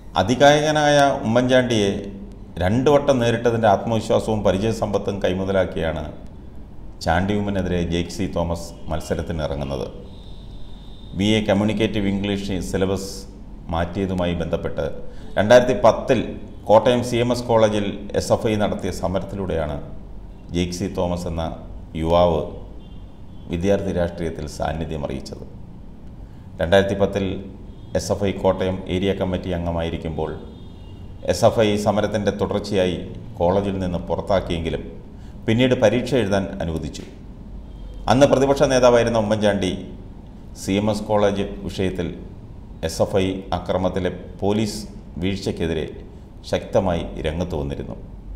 അതികായകനായ ഉമ്മൻചാണ്ടിയെ രണ്ടു വട്ടം നേരിട്ടതിൻ്റെ ആത്മവിശ്വാസവും പരിചയസമ്പത്തും കൈമുതലാക്കിയാണ് ചാണ്ടി ഉമ്മനെതിരെ ജെയ്ക് സി തോമസ് മത്സരത്തിന് ഇറങ്ങുന്നത് B A communicative English syllabus മാറ്റിയതുമായി ബന്ധപ്പെട്ട് രണ്ടായിരത്തി പത്തിൽ കോട്ടയം സി എം എസ് കോളേജിൽ എസ് എഫ് ഐ നടത്തിയ സമരത്തിലൂടെയാണ് ജെയ്ക് സി തോമസ് എന്ന യുവാവ് വിദ്യാർത്ഥി രാഷ്ട്രീയത്തിൽ സാന്നിധ്യം അറിയിച്ചത് രണ്ടായിരത്തി പത്തിൽ S F I Kottayam area committee അംഗമായിരിക്കുമ്പോൾ എസ് എഫ് ഐ സമരത്തിൻ്റെ തുടർച്ചയായി കോളേജിൽ നിന്ന് പുറത്താക്കിയെങ്കിലും പിന്നീട് പരീക്ഷ എഴുതാൻ അനുവദിച്ചു അന്ന് പ്രതിപക്ഷ നേതാവായിരുന്ന Oommen Chandy C M S college വിഷയത്തിൽ എസ് എഫ് ഐ അക്രമത്തിലെ പോലീസ് വീഴ്ചയ്ക്കെതിരെ ശക്തമായി രംഗത്ത് വന്നിരുന്നു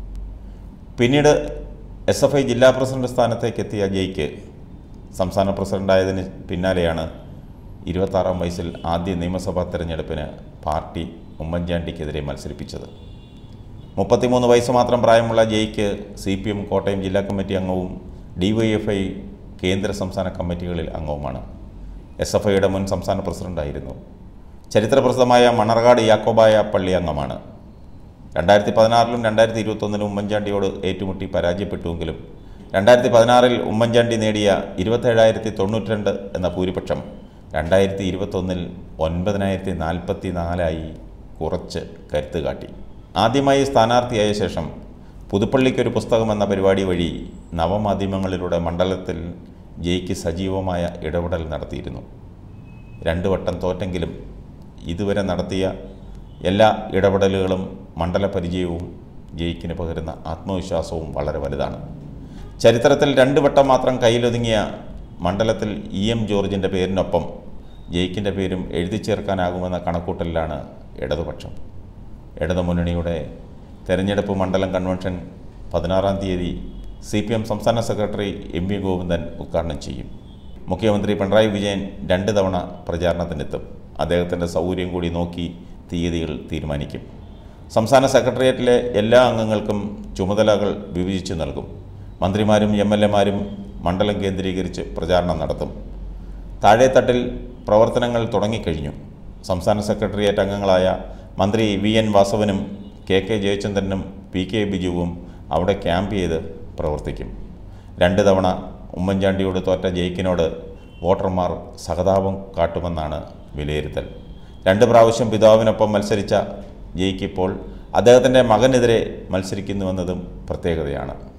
പിന്നീട് എസ് എഫ് ഐ ജില്ലാ പ്രസിഡന്റ് സ്ഥാനത്തേക്ക് എത്തിയ ജയ്ക്ക് സംസ്ഥാന പ്രസിഡന്റായതിന് പിന്നാലെയാണ് ഇരുപത്താറാം വയസ്സിൽ ആദ്യ നിയമസഭാ തെരഞ്ഞെടുപ്പിന് പാർട്ടി ഉമ്മൻചാണ്ടിക്കെതിരെ മത്സരിപ്പിച്ചത് മുപ്പത്തിമൂന്ന് വയസ്സ് മാത്രം പ്രായമുള്ള Jaick C P M Kottayam ജില്ലാ കമ്മിറ്റി അംഗവും ഡി വൈ എഫ് ഐ കേന്ദ്ര സംസ്ഥാന കമ്മിറ്റികളിൽ അംഗവുമാണ് എസ് എഫ് ഐയുടെ മുൻ സംസ്ഥാന പ്രസിഡന്റായിരുന്നു ചരിത്രപ്രസിദ്ധമായ മണർകാട് യാക്കോബായ പള്ളി അംഗമാണ് രണ്ടായിരത്തി പതിനാറിലും രണ്ടായിരത്തി ഇരുപത്തൊന്നിലും ഉമ്മൻചാണ്ടിയോട് ഏറ്റുമുട്ടി പരാജയപ്പെട്ടുവെങ്കിലും രണ്ടായിരത്തി പതിനാറിൽ ഉമ്മൻചാണ്ടി നേടിയ ഇരുപത്തേഴായിരത്തി തൊണ്ണൂറ്റിരണ്ട് എന്ന ഭൂരിപക്ഷം രണ്ടായിരത്തി ഇരുപത്തൊന്നിൽ ഒൻപതിനായിരത്തി നാൽപ്പത്തി നാലായി കുറച്ച് കരുത്ത് കാട്ടി ആദ്യമായി സ്ഥാനാർത്ഥിയായ ശേഷം പുതുപ്പള്ളിക്കൊരു പുസ്തകം എന്ന പരിപാടി വഴി നവമാധ്യമങ്ങളിലൂടെ മണ്ഡലത്തിൽ ജയിക്ക് സജീവമായ ഇടപെടൽ നടത്തിയിരുന്നു രണ്ടു വട്ടം തോറ്റെങ്കിലും ഇതുവരെ നടത്തിയ എല്ലാ ഇടപെടലുകളും മണ്ഡല പരിചയവും ജയിക്കിന് പകരുന്ന ആത്മവിശ്വാസവും വളരെ വലുതാണ് ചരിത്രത്തിൽ രണ്ട് വട്ടം മാത്രം കയ്യിലൊതുങ്ങിയ മണ്ഡലത്തിൽ ഇ എം ജോർജിൻ്റെ പേരിനൊപ്പം ജയിക്കിൻ്റെ പേരും എഴുതി ചേർക്കാനാകുമെന്ന കണക്കൂട്ടലിലാണ് ഇടതുപക്ഷം ഇടതുമുന്നണിയുടെ തെരഞ്ഞെടുപ്പ് മണ്ഡലം കൺവെൻഷൻ പതിനാറാം തീയതി സി പി എം സംസ്ഥാന സെക്രട്ടറി എം വി ഗോവിന്ദൻ ഉദ്ഘാടനം ചെയ്യും മുഖ്യമന്ത്രി പിണറായി വിജയൻ രണ്ട് തവണ പ്രചാരണത്തിനെത്തും അദ്ദേഹത്തിൻ്റെ സൗകര്യം കൂടി നോക്കി തീയതികൾ തീരുമാനിക്കും സംസ്ഥാന സെക്രട്ടേറിയറ്റിലെ എല്ലാ അംഗങ്ങൾക്കും ചുമതലകൾ വിഭജിച്ചു നൽകും മന്ത്രിമാരും എം എൽ എമാരും മണ്ഡലം കേന്ദ്രീകരിച്ച് പ്രചാരണം നടത്തും താഴേത്തട്ടിൽ പ്രവർത്തനങ്ങൾ തുടങ്ങിക്കഴിഞ്ഞു സംസ്ഥാന സെക്രട്ടേറിയറ്റ് അംഗങ്ങളായ മന്ത്രി വി എൻ വാസവനും കെ കെ ജയചന്ദ്രനും പി കെ ബിജുവും അവിടെ ക്യാമ്പ് ചെയ്ത് പ്രവർത്തിക്കും രണ്ട് തവണ ഉമ്മൻചാണ്ടിയോട് തോറ്റ ജയിക്കിനോട് വോട്ടർമാർ സഹതാപം കാട്ടുമെന്നാണ് വിലയിരുത്തൽ രണ്ട് പ്രാവശ്യം പിതാവിനൊപ്പം മത്സരിച്ച ജയിക്കിപ്പോൾ അദ്ദേഹത്തിൻ്റെ മകനെതിരെ മത്സരിക്കുന്നുവെന്നതും പ്രത്യേകതയാണ്